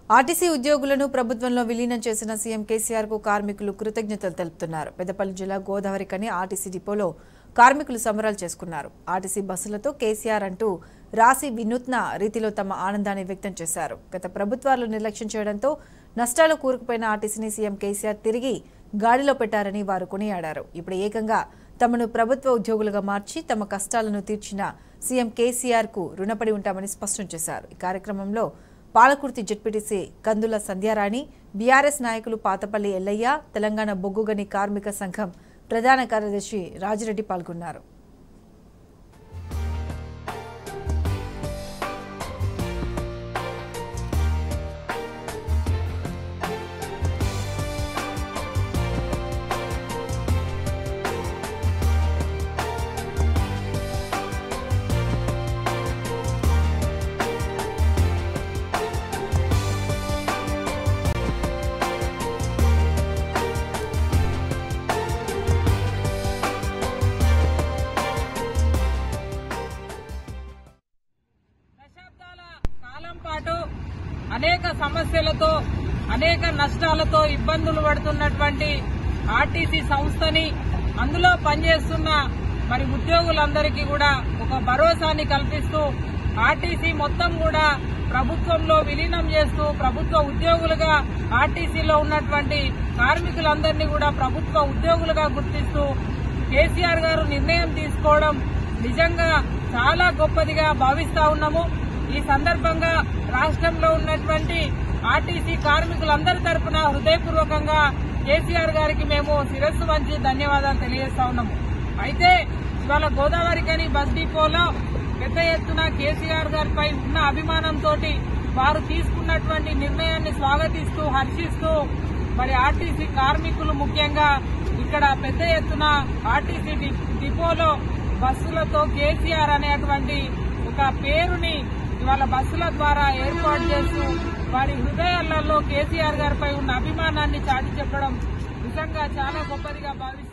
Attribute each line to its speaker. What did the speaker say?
Speaker 1: RTC ఉద్యోగులను ప్రభుత్వంలో విలీనం చేసిన సీఎం కేసీఆర్ కు కార్మికులు కృతజ్ఞతలు తెలుపుతున్నారు పెద్దపల్లి జిల్లా గోదావరి కని ఆర్టీసీ డిపోలో కార్మికులు సంబరాలు చేసుకున్నారు ఆర్టీసీ బస్సులతో కేసీఆర్ అంటూ రాసి వినూత్న రీతిలో తమ ఆనందాన్ని వ్యక్తం చేశారు గత ప్రభుత్వాలు నిర్లక్ష్యం చేయడంతో నష్టాలు కూరుకుపోయిన ఆర్టీసీని సీఎం కేసీఆర్ తిరిగి గాడిలో పెట్టారని వారు కొనియాడారు ఇప్పుడు ఏకంగా తమను ప్రభుత్వ ఉద్యోగులుగా మార్చి తమ కష్టాలను తీర్చిన సీఎం కేసీఆర్ కు రుణపడి ఉంటామని స్పష్టం చేశారు ఈ కార్యక్రమంలో పాలకుర్తి జెడ్పీటీసీ కందుల సంధ్యారాణి బీఆర్ఎస్ నాయకులు పాతపల్లి ఎల్లయ్య తెలంగాణ బొగ్గుగని కార్మిక సంఘం ప్రధాన కార్యదర్శి రాజిరెడ్డి పాల్గొన్నారు
Speaker 2: దశాబ్దాల కాలం పాటు అనేక సమస్యలతో అనేక నష్టాలతో ఇబ్బందులు పడుతున్నటువంటి ఆర్టీసీ సంస్థని అందులో పనిచేస్తున్న మరి ఉద్యోగులందరికీ కూడా ఒక భరోసాని కల్పిస్తూ ఆర్టీసీ మొత్తం కూడా ప్రభుత్వంలో విలీనం చేస్తూ ప్రభుత్వ ఉద్యోగులుగా ఆర్టీసీలో ఉన్నటువంటి కార్మికులందరినీ కూడా ప్రభుత్వ ఉద్యోగులుగా గుర్తిస్తూ కేసీఆర్ గారు నిర్ణయం తీసుకోవడం నిజంగా చాలా గొప్పదిగా భావిస్తా ఉన్నాము ఈ సందర్భంగా రాష్ట్రంలో ఉన్నటువంటి ఆర్టీసీ కార్మికులందరి తరపున హృదయపూర్వకంగా కేసీఆర్ గారికి మేము శిరస్సు వంచి ధన్యవాదాలు తెలియజేస్తా ఉన్నాము అయితే ఇవాళ గోదావరి కని బస్ డిపోలో పెద్ద ఎత్తున కేసీఆర్ గారిపై ఉన్న అభిమానంతో వారు తీసుకున్నటువంటి నిర్ణయాన్ని స్వాగతిస్తూ హర్షిస్తూ మరి ఆర్టీసీ కార్మికులు ముఖ్యంగా ఇక్కడ పెద్ద ఎత్తున ఆర్టీసీ డి- డిపోలో బస్సులతో కేసీఆర్ అనేటువంటి ఒక పేరుని ఇవాళ బస్సుల ద్వారా ఏర్పాటు చేస్తూ వారి హృదయాలలో కేసీఆర్ గారిపై ఉన్న అభిమానాన్ని చాటి చెప్పడం నిజంగా చాలా గొప్పదిగా భావిస్తున్నాను